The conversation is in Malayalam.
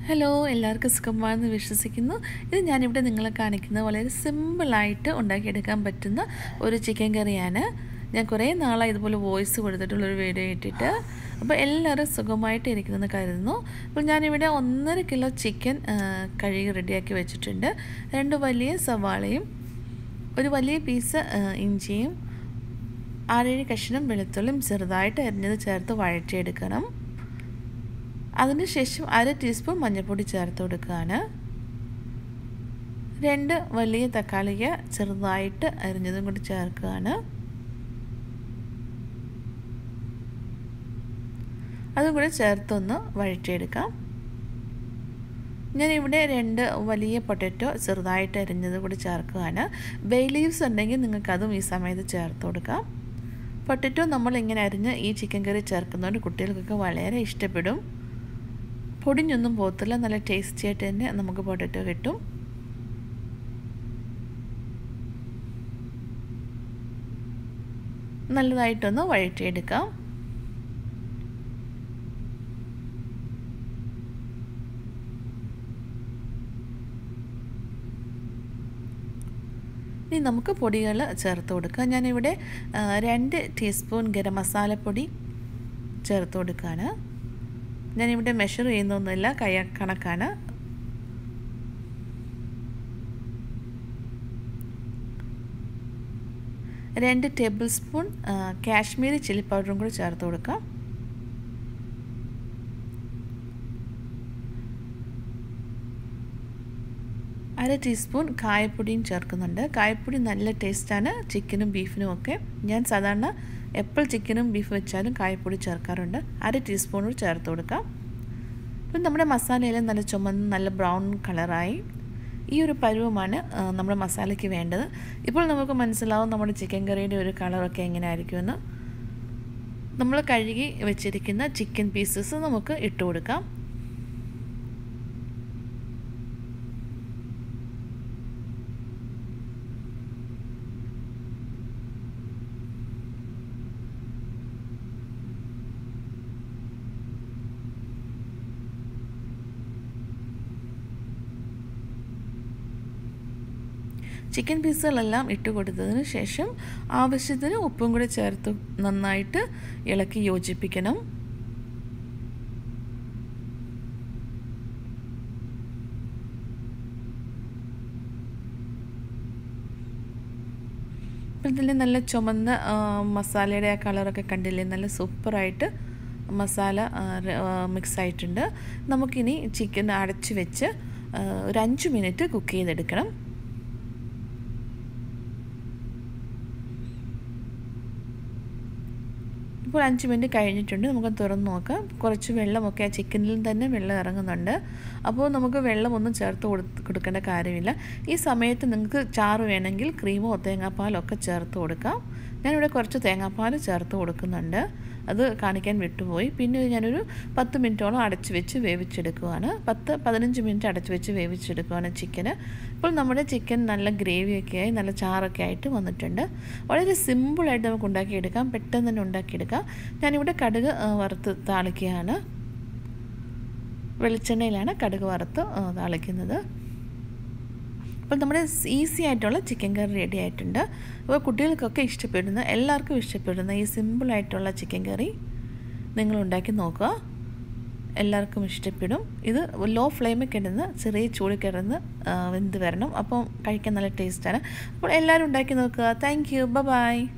ഹലോ എല്ലാവർക്കും സുഖമാണെന്ന് വിശ്വസിക്കുന്നു ഇത് ഞാനിവിടെ നിങ്ങളെ കാണിക്കുന്നത് വളരെ സിമ്പിളായിട്ട് ഉണ്ടാക്കിയെടുക്കാൻ പറ്റുന്ന ഒരു ചിക്കൻ കറിയാണ് ഞാൻ കുറേ നാളായി ഇതുപോലെ വോയിസ് കൊടുത്തിട്ടുള്ളൊരു വീഡിയോ ഇട്ടിട്ട് അപ്പോൾ എല്ലാവരും സുഖമായിട്ട് ഇരിക്കുന്നെന്ന് കരുതുന്നു അപ്പോൾ ഞാനിവിടെ ഒന്നര കിലോ ചിക്കൻ കഴുകി റെഡിയാക്കി വെച്ചിട്ടുണ്ട് രണ്ട് വലിയ സവാളയും ഒരു വലിയ പീസ് ഇഞ്ചിയും ആറേഴ് കഷ്ണം വെളുത്തുള്ളിയും ചെറുതായിട്ട് അരിഞ്ഞത് ചേർത്ത് വഴറ്റിയെടുക്കണം അതിനുശേഷം അര ടീസ്പൂൺ മഞ്ഞൾപ്പൊടി ചേർത്ത് കൊടുക്കുകയാണ് രണ്ട് വലിയ തക്കാളിക ചെറുതായിട്ട് അരിഞ്ഞതും കൂടി ചേർക്കുകയാണ് അതും കൂടി ചേർത്തൊന്ന് വഴറ്റിയെടുക്കാം ഞാനിവിടെ രണ്ട് വലിയ പൊട്ടറ്റോ ചെറുതായിട്ട് അരിഞ്ഞത് കൂടി ചേർക്കുകയാണ് ബേ ലീവ്സ് ഉണ്ടെങ്കിൽ നിങ്ങൾക്കതും ഈ സമയത്ത് ചേർത്ത് കൊടുക്കാം പൊട്ടറ്റോ നമ്മൾ ഇങ്ങനെ അരിഞ്ഞ് ഈ ചിക്കൻ കറി ചേർക്കുന്നതുകൊണ്ട് കുട്ടികൾക്കൊക്കെ വളരെ ഇഷ്ടപ്പെടും പൊടിഞ്ഞൊന്നും പോകത്തില്ല നല്ല ടേസ്റ്റി ആയിട്ട് തന്നെ നമുക്ക് പൊട്ടറ്റോ കിട്ടും നല്ലതായിട്ടൊന്ന് വഴറ്റിയെടുക്കാം ഇനി നമുക്ക് പൊടികൾ ചേർത്ത് കൊടുക്കാം ഞാനിവിടെ രണ്ട് ടീസ്പൂൺ ഗരം മസാലപ്പൊടി ചേർത്ത് കൊടുക്കുകയാണ് ഞാനിവിടെ മെഷർ ചെയ്യുന്നൊന്നുമില്ല കൈ കണക്കാണ് രണ്ട് ടേബിൾ സ്പൂൺ കാശ്മീരി ചില്ലി പൗഡറും കൂടി ചേർത്ത് കൊടുക്കാം അര ടീസ്പൂൺ കായപ്പൊടിയും ചേർക്കുന്നുണ്ട് കായപ്പൊടി നല്ല ടേസ്റ്റാണ് ചിക്കനും ബീഫിനും ഒക്കെ ഞാൻ സാധാരണ എപ്പോൾ ചിക്കനും ബീഫ് വെച്ചാലും കായപ്പൊടി ചേർക്കാറുണ്ട് അര ടീസ്പൂൺ കൂടി ചേർത്ത് കൊടുക്കാം ഇപ്പം നമ്മുടെ മസാലയെല്ലാം നല്ല ചുമന്ന് നല്ല ബ്രൗൺ കളറായി ഈ ഒരു പരുവമാണ് നമ്മുടെ മസാലയ്ക്ക് വേണ്ടത് ഇപ്പോൾ നമുക്ക് മനസ്സിലാവും നമ്മുടെ ചിക്കൻ കറിയുടെ ഒരു കളറൊക്കെ എങ്ങനെ ആയിരിക്കുമെന്ന് നമ്മൾ കഴുകി വെച്ചിരിക്കുന്ന ചിക്കൻ പീസസ് നമുക്ക് ഇട്ട് കൊടുക്കാം ചിക്കൻ പീസുകളെല്ലാം ഇട്ട് കൊടുത്തതിന് ശേഷം ആവശ്യത്തിന് ഉപ്പും കൂടി ചേർത്ത് നന്നായിട്ട് ഇളക്കി യോജിപ്പിക്കണം ഇതിൽ നല്ല ചുമന്ന മസാലയുടെ ആ കളറൊക്കെ കണ്ടില്ലേ നല്ല സൂപ്പറായിട്ട് മസാല മിക്സ് ആയിട്ടുണ്ട് നമുക്കിനി ചിക്കൻ അടച്ച് വെച്ച് ഒരു അഞ്ച് മിനിറ്റ് കുക്ക് ചെയ്തെടുക്കണം ഇപ്പോൾ അഞ്ച് മിനിറ്റ് കഴിഞ്ഞിട്ടുണ്ട് നമുക്ക് തുറന്ന് നോക്കാം കുറച്ച് വെള്ളമൊക്കെ ആ ചിക്കനിൽ തന്നെ വെള്ളം ഇറങ്ങുന്നുണ്ട് അപ്പോൾ നമുക്ക് വെള്ളമൊന്നും ചേർത്ത് കൊടുക്കേണ്ട കാര്യമില്ല ഈ സമയത്ത് നിങ്ങൾക്ക് ചാറ് വേണമെങ്കിൽ ക്രീമോ തേങ്ങാപ്പാലോ ഒക്കെ ചേർത്ത് കൊടുക്കാം ഞാനിവിടെ കുറച്ച് തേങ്ങാപ്പാൽ ചേർത്ത് കൊടുക്കുന്നുണ്ട് അത് കാണിക്കാൻ വിട്ടുപോയി പിന്നെ ഞാനൊരു പത്ത് മിനിറ്റോളം അടച്ച് വെച്ച് വേവിച്ചെടുക്കുകയാണ് പത്ത് പതിനഞ്ച് മിനിറ്റ് അടച്ച് വെച്ച് വേവിച്ചെടുക്കുകയാണ് ചിക്കന് ഇപ്പോൾ നമ്മുടെ ചിക്കൻ നല്ല ഗ്രേവിയൊക്കെ ആയി നല്ല ചാറൊക്കെ ആയിട്ട് വന്നിട്ടുണ്ട് വളരെ സിമ്പിളായിട്ട് നമുക്ക് ഉണ്ടാക്കിയെടുക്കാം പെട്ടെന്ന് തന്നെ ഉണ്ടാക്കിയെടുക്കാം ഞാനിവിടെ കടുക് വറുത്ത് താളിക്കുകയാണ് വെളിച്ചെണ്ണയിലാണ് കടുക് വറുത്ത് താളിക്കുന്നത് അപ്പോൾ നമ്മുടെ ഈസി ആയിട്ടുള്ള ചിക്കൻ കറി റെഡി ആയിട്ടുണ്ട് അപ്പോൾ കുട്ടികൾക്കൊക്കെ ഇഷ്ടപ്പെടുന്ന എല്ലാവർക്കും ഇഷ്ടപ്പെടുന്ന ഈ സിമ്പിളായിട്ടുള്ള ചിക്കൻ കറി നിങ്ങൾ ഉണ്ടാക്കി നോക്കുക എല്ലാവർക്കും ഇഷ്ടപ്പെടും ഇത് ലോ ഫ്ലെയിമിൽ കിടന്ന് ചെറിയ ചൂട് കിടന്ന് വെന്ത് വരണം അപ്പം കഴിക്കാൻ നല്ല ടേസ്റ്റാണ് അപ്പോൾ എല്ലാവരും ഉണ്ടാക്കി നോക്കുക താങ്ക് യു ബൈ